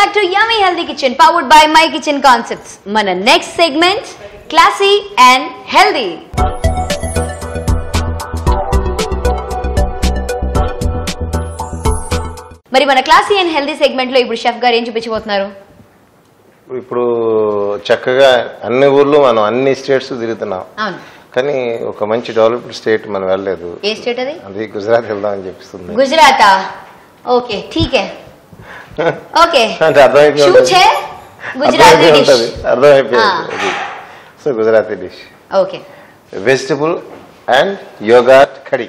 Back to yummy healthy kitchen powered by my kitchen concepts మన next segment classy and healthy మరి మన classy and healthy segment లో ఇప్పుడు chef గారు ఏం చూపించబోతున్నారు ఇప్పుడు చక్కగా అన్ని ఊర్లు మనం అన్ని స్టేట్స్ తిరుగుతున్నాం అవును కానీ ఒక మంచి డెవలప్డ్ స్టేట్ మనం వెళ్ళలేదు ఏ స్టేట్ అది అది గుజరాత్ వెళ్దామని చెప్పిస్తుంది గుజరాతా ఓకే ఠీక్ హై ఓకే అంటే అర్థమైపోయి షూచ్ ఉంటుంది. హై గుజరాతీ అర్థమైపోయి డిష్ ఉంటుంది అర్థమైపోయింది ఆ. అది so Gujarati dish okay vegetable and yoga కడి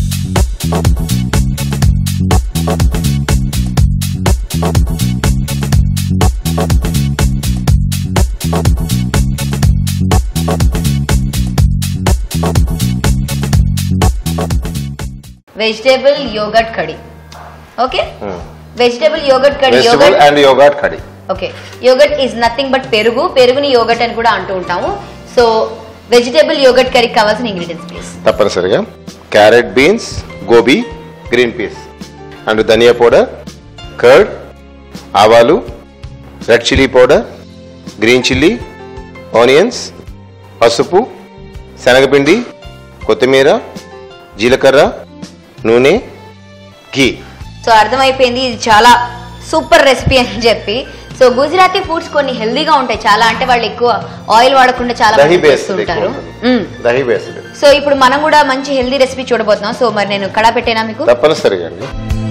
వెజిటేబుల్ యోగట్ కడి ఓకే వెజిటేబుల్ యోగట్ కడి వెజిటబుల్ యోగట్ అండ్ యోగా కడి okay yoghurt is nothing but పెరుగు పెరుగుని యోగట్ అని కూడా అంటూ ఉంటాము సో వెజిటేబుల్ యోగట్ కర్రీకి కావాల్సిన ఇంగ్రీడియంట్స్ ప్లీజ్ తప్పనిసరిగా carrot beans gobi green peas and dhania powder curd ఆవాలు red chilli powder green chilli onions పసుపు శనగపిండి కొత్తిమీర జీలకర్ర నూనె ఘీ సో అర్థమైపోయింది ఇది చాలా సూపర్ రెసిపీ అని చెప్పి సో గుజరాతీ ఫుడ్స్ కొన్ని హెల్దీగా ఉంటాయి చాలా అంటే వాళ్ళు ఎక్కువ ఆయిల్ వాడకుండా చాలా దహి మంది బేస్డ్ చేస్తుంటారు మ్మ్. దహి బేస్డ్ సో ఇప్పుడు మనం కూడా మంచి హెల్దీ రెసిపీ చూడబోతున్నాం సో మరి నేను కడా పెట్టేనా మీకు తప్పనిసరిగా అండి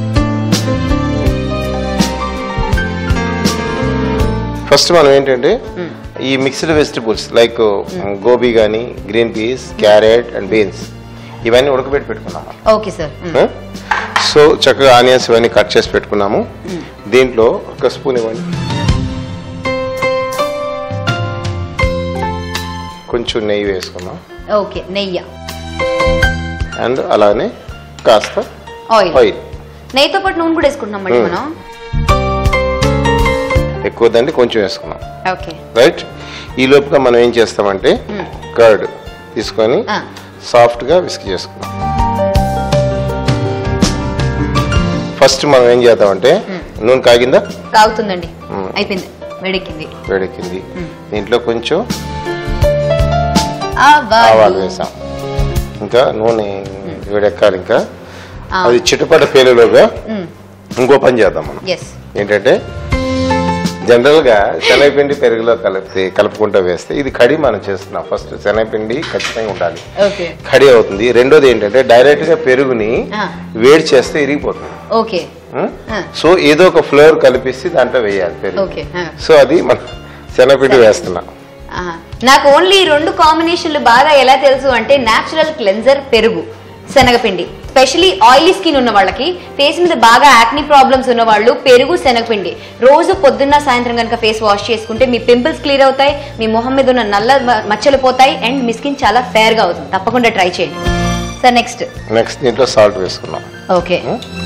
ఫస్ట్ మనం ఏంటంటే ఈ మిక్స్డ్ వెజిటబుల్స్ లైక్ గోబీ కానీ green peas carrot and beans ఇవన్నీ ఉడకబెట్టి పెట్టుకున్నాము ఓకే సార్ సో చక్కగా ఆనియన్స్ ఇవన్నీ కట్ చేసి పెట్టుకున్నాము దీంట్లో ఒక స్పూన్ ఇవ్వండి కొంచెం నెయ్యి వేసుకున్నాం ఓకే నెయ్యి అండ్ అలానే కాస్త ఆయిల్ ఆయిల్ నెయ్యితో పాటు నూనె కూడా వేసుకుంటున్నాం మళ్ళీ మ్మ్. మనం ఎక్కువ దండి కొంచెం వేసుకున్నాం ఓకే రైట్ ఈ లోపుగా మనం ఏం చేస్తామంటే మ్మ్. కర్డ్ తీసుకొని ఆ. సాఫ్ట్గా విస్క్ చేసుకున్నాం ఫస్ట్ మనం ఏం చేద్దామంటే నూనె కాగిందా కాగుతుందండి మ్మ్. అయిపోయింది వేడెక్కింది వేడెక్కింది దీంట్లో కొంచెం ఆవాలు. ఆవాలు వేసాం ఇంకా నూనె వేడెక్కాలి ఇంకా ఆ. అది చిటపట పేలులోగా మ్మ్. ఇంకో పని చేద్దాం మనం ఎస్ ఏంటంటే జనరల్గా శనగపిండి పెరుగులో కలిపితే కలుపుకుంటూ వేస్తే ఇది కడి మనం చేస్తున్నాం ఫస్ట్ శనగపిండి ఖచ్చితంగా ఉండాలి ఓకే కడి అవుతుంది రెండోది ఏంటంటే డైరెక్ట్ గా పెరుగుని ఆ. వేడి చేస్తే ఇరిగిపోతుంది ఓకే ఉం? ఆ. సో ఏదో ఒక ఫ్లేవర్ కలిపిస్తే దాంట్లో వేయాలి పెరుగు ఓకే ఆ. సో అది మన శనగపిండి వేస్తున్నాం ఆహా. నాకు ఓన్లీ ఈ రెండు కాంబినేషన్లు బాగా ఎలా తెలుసు అంటే న్యాచురల్ క్లెన్జర్ పెరుగు శనగపిండి స్పెషలీ ఆయిలీ స్కిన్ ఉన్న వాళ్ళకి ఫేస్ మీద బాగా యాక్ని ప్రాబ్లమ్స్ ఉన్న వాళ్ళు పెరుగు శనగపిండి రోజు పొద్దున్న సాయంత్రం కనుక ఫేస్ వాష్ చేసుకుంటే మీ పింపుల్స్ క్లియర్ అవుతాయి మీ మొహం మీద ఉన్న నల్ల మ- మచ్చలు పోతాయి అండ్ మీ స్కిన్ చాలా ఫేర్ గా అవుతుంది తప్పకుండా ట్రై చేయండి సార్ నెక్స్ట్ నెక్స్ట్ దీంట్లో సాల్ట్ వేసుకున్నాం ఓకే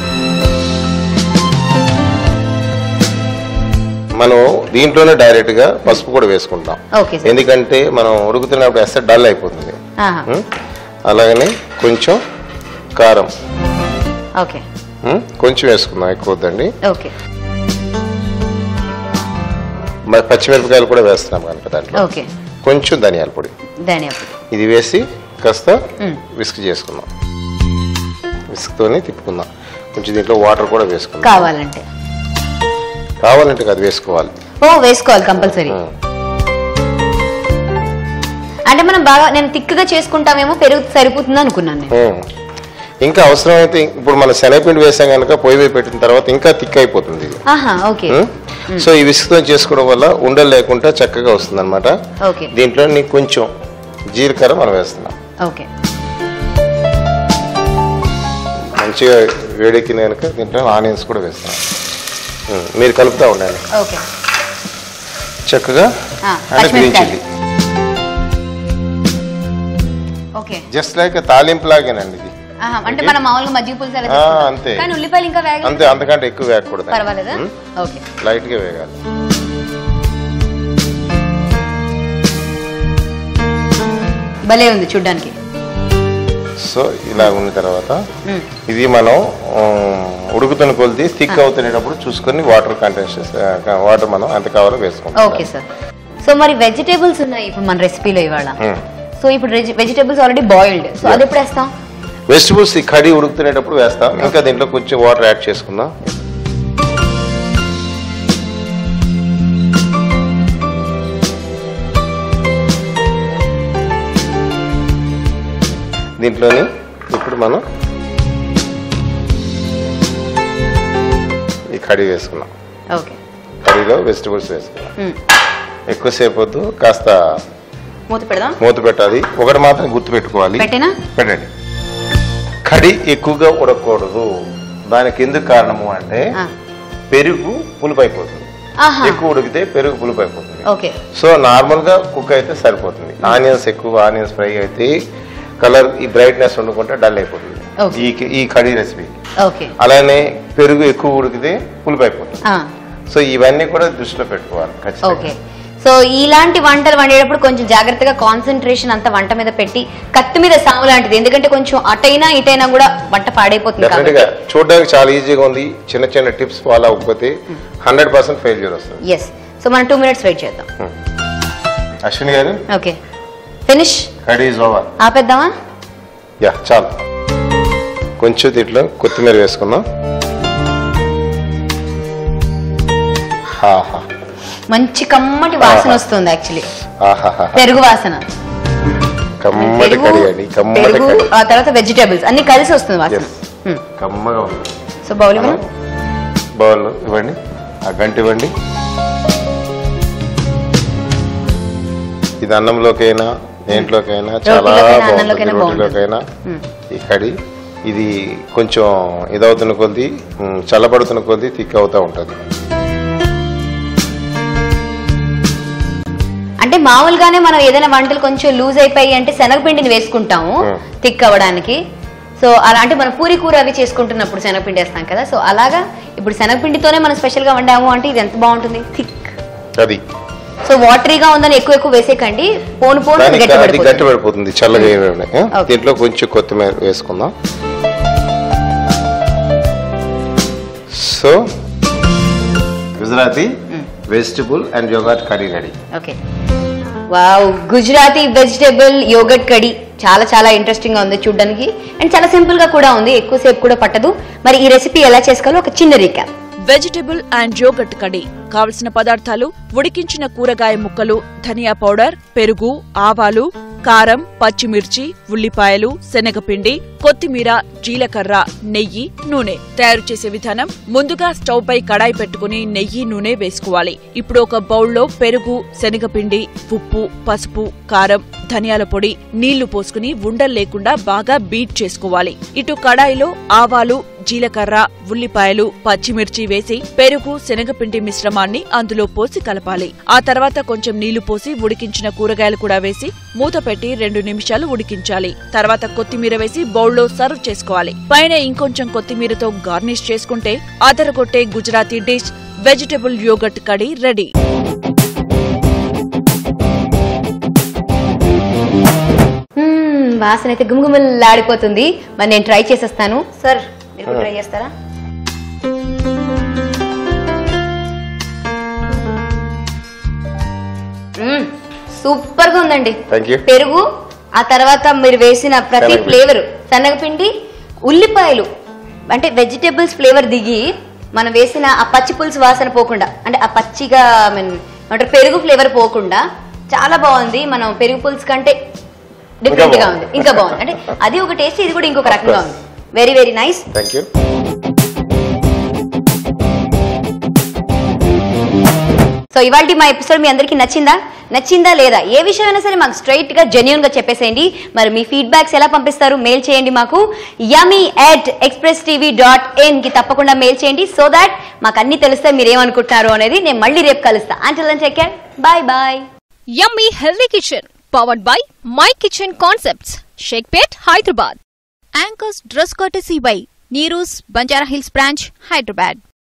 మనం దీంట్లోనే డైరెక్ట్ గా పసుపు కూడా వేసుకుంటాం ఓకే సార్ ఎందుకంటే మనం ఉడుకుతున్నప్పుడు వేస్తే డల్ అయిపోతుంది ఆహా. ఉం? అలాగనే కొంచెం కారం ఓకే ఉం? కొంచెం వేసుకుందాం ఎక్కువ వద్దండి ఓకే మరి పచ్చిమిరపకాయలు కూడా వేస్తున్నాం కనుక దాంట్లో ఓకే కొంచెం ధనియాల పొడి ధనియా పొడి ఇది వేసి కాస్త మ్. విస్క్ చేసుకుందాం విస్క్తోనే తిప్పుకుందాం కొంచెం దీంట్లో వాటర్ కూడా వేసుకుందాం కావాలంటే కావాలంటే అది వేసుకోవాలి ఓ వేసుకోవాలి కంపల్సరీ మ్. అంటే మనం బాగా నేను తిక్కుగా చేసుకుంటామేమో పెరుగు సరిపోతుంది అనుకున్నాను నేను మ్. ఇంకా అవసరమైతే ఇప్పుడు మన శనగపిండి వేసాం కనుక పొయ్యి మీద పెట్టిన తర్వాత ఇంకా థిక్ అయిపోతుంది ఇది ఆహా ఓకే మ్? సో ఈ విస్క్తో చేసుకోవడం వల్ల ఉండలు లేకుండా చక్కగా వస్తుంది అనమాట ఓకే దీంట్లో నీకు కొంచెం జీలకర్ర మనం వేస్తున్నాం ఓకే మంచిగా వేడెక్కిన కనుక దీంట్లో ఆనియన్స్ కూడా వేస్తున్నాం మ్. మీరు కలుపుతూ ఉండండి ఓకే చక్కగా ఆ, అంటే గ్రీన్ పచ్చిమిరపకాయలు. చిల్లీ ఓకే జస్ట్ లైక్ తాలింపు లాగేనండి ఇది ఆహా, అంటే మనం మామూలుగా మజ్జిగ పులుసు అలా ఆ, చేసుకుంటాం. అంతే. కానీ ఉల్లిపాయలు ఇంకా వేగ అంతే అంతకంటే ఎక్కువ వేయకూడదు పర్వాలేదా ఓకే లైట్ గా వేగాలి భలే ఉంది చూడ్డానికి సో ఇలా ఉన్న తర్వాత ఇది మనం ఉమ్, ఉడుకుతున్న కొలిది థిక్ అవుతున్నప్పుడు చూసుకొని వాటర్ కంటెన్స్ వాటర్ మనం ఎంత కావాలో వేసుకుంటాం ఓకే సార్ సో మరి వెజిటేబుల్స్ ఉన్నాయి ఇప్పుడు మన రెసిపీలో ఇవాళ Hmm. సో ఇప్పుడు వెజిటేబుల్స్ ఆల్రెడీ బాయిల్డ్ సో అది ఎప్పుడు వేస్తాం వెజిటబుల్స్ ఈ కడి ఉడుకుతున్నప్పుడు వేస్తాం ఇంకా దీంట్లో కొంచెం వాటర్ యాడ్ చేసుకుందాం దీంట్లోని ఇప్పుడు మనం ఈ కడి వేసుకున్నాం ఓకే కడిలో వెజిటబుల్స్ వేసుకున్నాం ఎక్కువసేపు వద్దు కాస్త మూత పెడదాం మూత పెట్టాలి ఒకటి మాత్రం గుర్తు పెట్టుకోవాలి పెట్టేనా పెట్టండి కడి ఎక్కువగా ఉడకూడదు దానికి ఎందుకు కారణము అంటే ఆ. పెరుగు పులుపైపోతుంది ఆహా ఎక్కువ ఉడికితే పెరుగు పులుపైపోతుంది ఓకే సో నార్మల్ గా కుక్ అయితే సరిపోతుంది ఆనియన్స్ ఎక్కువ ఆనియన్స్ ఫ్రై అయితే కలర్ ఈ బ్రైట్నెస్ వండుకుంటే డల్ అయిపోతుంది Okay. ఈ ఈ కడీ రెసిపీ ఓకే అలానే పెరుగు ఎక్కువ ఉడికితే పులుపైపోతుంది ఆ, సో ఇవన్నీ కూడా దృష్టిలో పెట్టుకోవాలి ఓకే ఖచ్చితంగా సో ఇలాంటి వంటలు వండేటప్పుడు కొంచెం జాగ్రత్తగా కాన్సన్ట్రేషన్ అంతా వంట మీద పెట్టి కత్తి మీద సాము లాంటిది ఎందుకంటే కొంచెం అటైనా ఇటైనా కూడా వంట పాడైపోతుంది డెఫినెట్ కాబట్టి గా చూడడానికి చాలా ఈజీగా ఉంది చిన్న చిన్న టిప్స్ ఫాలో అవ్వకపోతే హండ్రెడ్ పర్సెంట్ ఫెయిల్యూర్ వస్తుంది ఎస్ సో మనం టూ మినిట్స్ వెయిట్ చేద్దాం Ashwini garu okay finish kadhi is over ఆపేద్దామా యా చాలు కొంచెం దీంట్లో కొత్తిమీర వేసుకుందాం ఆహా మంచి కమ్మటి వాసన వస్తుంది యాక్చువల్లీ ఆహాహా పెరుగు వాసన కమ్మటి పెరుగు కడి అండి కమ్మటి పెరుగు కడి ఆ తర్వాత వెజిటేబుల్స్ అన్ని కలిసి వస్తుంది వాసన Yes. కమ్మగా ఉంది సో బౌల్ మనం బౌల్ ఇవ్వండి ఆ గంట ఇవ్వండి ఇది అన్నంలోకైనా దేంట్లోకైనా చాలా రోటీలోకైనా, బాగుంటుంది అన్నంలోకైనా రోటీలోకైనా ఈ కడి ఇది కొంచెం ఇదవుతున్న కొద్ది ఉమ్, చల్లబడుతున్న కొద్ది థిక్ అవుతూ ఉంటుంది అంటే మామూలుగానే మనం ఏదైనా వంటలు కొంచెం లూజ్ అయిపోయి అంటే శనగపిండిని వేసుకుంటాము Hmm. థిక్ అవ్వడానికి సో అలా అంటే మనం పూరి కూర అవి చేసుకుంటున్నప్పుడు శనగపిండి వేస్తాం కదా సో అలాగా ఇప్పుడు శనగపిండితోనే మనం స్పెషల్ గా వండాము అంటే ఇది ఎంత బాగుంటుంది థిక్ అది సో వాటరీగా ఉందని ఎక్కువ ఎక్కువ వేసేకండి పోను పోను అది దానికి గట్టి అది పడిపోతుంది. గట్టి పడిపోతుంది చల్లగా వేయండి. ఆ? Okay. దీంట్లో కొంచెం కొత్తిమీర వేసుకుందాం so Gujarati vegetable and yogurt curry ready okay wow Gujarati vegetable yogurt kadhi చాలా చాలా ఇంట్రెస్టింగ్ గా ఉంది చూడడానికి అండ్ చాలా సింపుల్ గా కూడా ఉంది ఎక్కువసేపు కూడా పట్టదు మరి ఈ రెసిపీ ఎలా చేసుకోవాలో ఒక చిన్న రీక్యాప్ వెజిటబుల్ అండ్ యోగట్ కడి కావలసిన పదార్థాలు ఉడికించిన కూరగాయ ముక్కలు ధనియా పౌడర్ పెరుగు ఆవాలు కారం పచ్చిమిర్చి ఉల్లిపాయలు శనగపిండి కొత్తిమీర జీలకర్ర నెయ్యి నూనె తయారు చేసే విధానం ముందుగా స్టవ్ పై కడాయి పెట్టుకుని నెయ్యి నూనె వేసుకోవాలి ఇప్పుడు ఒక బౌల్లో పెరుగు శనగపిండి ఉప్పు పసుపు కారం ధనియాల పొడి నీళ్లు పోసుకుని ఉండలు లేకుండా బాగా బీట్ చేసుకోవాలి ఇటు కడాయిలో ఆవాలు జీలకర్ర ఉల్లిపాయలు పచ్చిమిర్చి వేసి పెరుగు శనగపిండి మిశ్రమాన్ని అందులో పోసి కలపాలి ఆ తర్వాత కొంచెం నీళ్లు పోసి ఉడికించిన కూరగాయలు కూడా వేసి మూత పెట్టి రెండు నిమిషాలు ఉడికించాలి తర్వాత కొత్తిమీర వేసి బౌల్లో సర్వ్ చేసుకోవాలి పైన ఇంకొంచెం కొత్తిమీరతో గార్నిష్ చేసుకుంటే అదరగొట్టే Gujarati dish vegetable yogurt curry ready మ్మ్, వాసన అయితే గుమగుమలాడిపోతుంది మరి నేను ట్రై చేసేస్తాను సార్ మీరు ట్రై చేస్తారా మ్మ్, సూపర్ గా ఉందండి థ్యాంక్ యూ పెరుగు ఆ తర్వాత మీరు వేసిన ప్రతి శనగపిండి. ఫ్లేవర్ శనగపిండి ఉల్లిపాయలు అంటే వెజిటేబుల్స్ ఫ్లేవర్ దిగి మనం వేసిన ఆ పచ్చి పులుసు వాసన పోకుండా అంటే ఆ పచ్చిగా I mean, ఏమంటారు పెరుగు ఫ్లేవర్ పోకుండా చాలా బాగుంది మనం పెరుగు పులుసు కంటే డిఫరెంట్ గా ఉంది బాగుంది. ఇంకా బాగుంది అంటే అది ఒక టేస్ట్ ఇది కూడా ఇంకొక రకంగా ఉంది very very nice thank you so ఇవాళ మా ఎపిసోడ్ మీ అందరికీ నచ్చిందా నచ్చిందా లేదా ఏ విషయమైనా సరే మాకు స్ట్రైట్ గా జెన్యున్ గా చెప్పేసేయండి మరి మీ ఫీడ్బ్యాక్స్ ఎలా పంపిస్తారు మెయిల్ చేయండి మాకు yummy at express TV dot in కి తప్పకుండా మెయిల్ చేయండి సో దాట్ మాకు అన్ని తెలిస్తే మీరు ఏమనుకుంటున్నారు అనేది నేను మళ్ళీ రేపు కలుస్తా అంటే take care bye bye yummy healthy kitchen powered by my kitchen concepts Shaikpet Hyderabad anchors dress courtesy by Neeru's Banjara Hills branch Hyderabad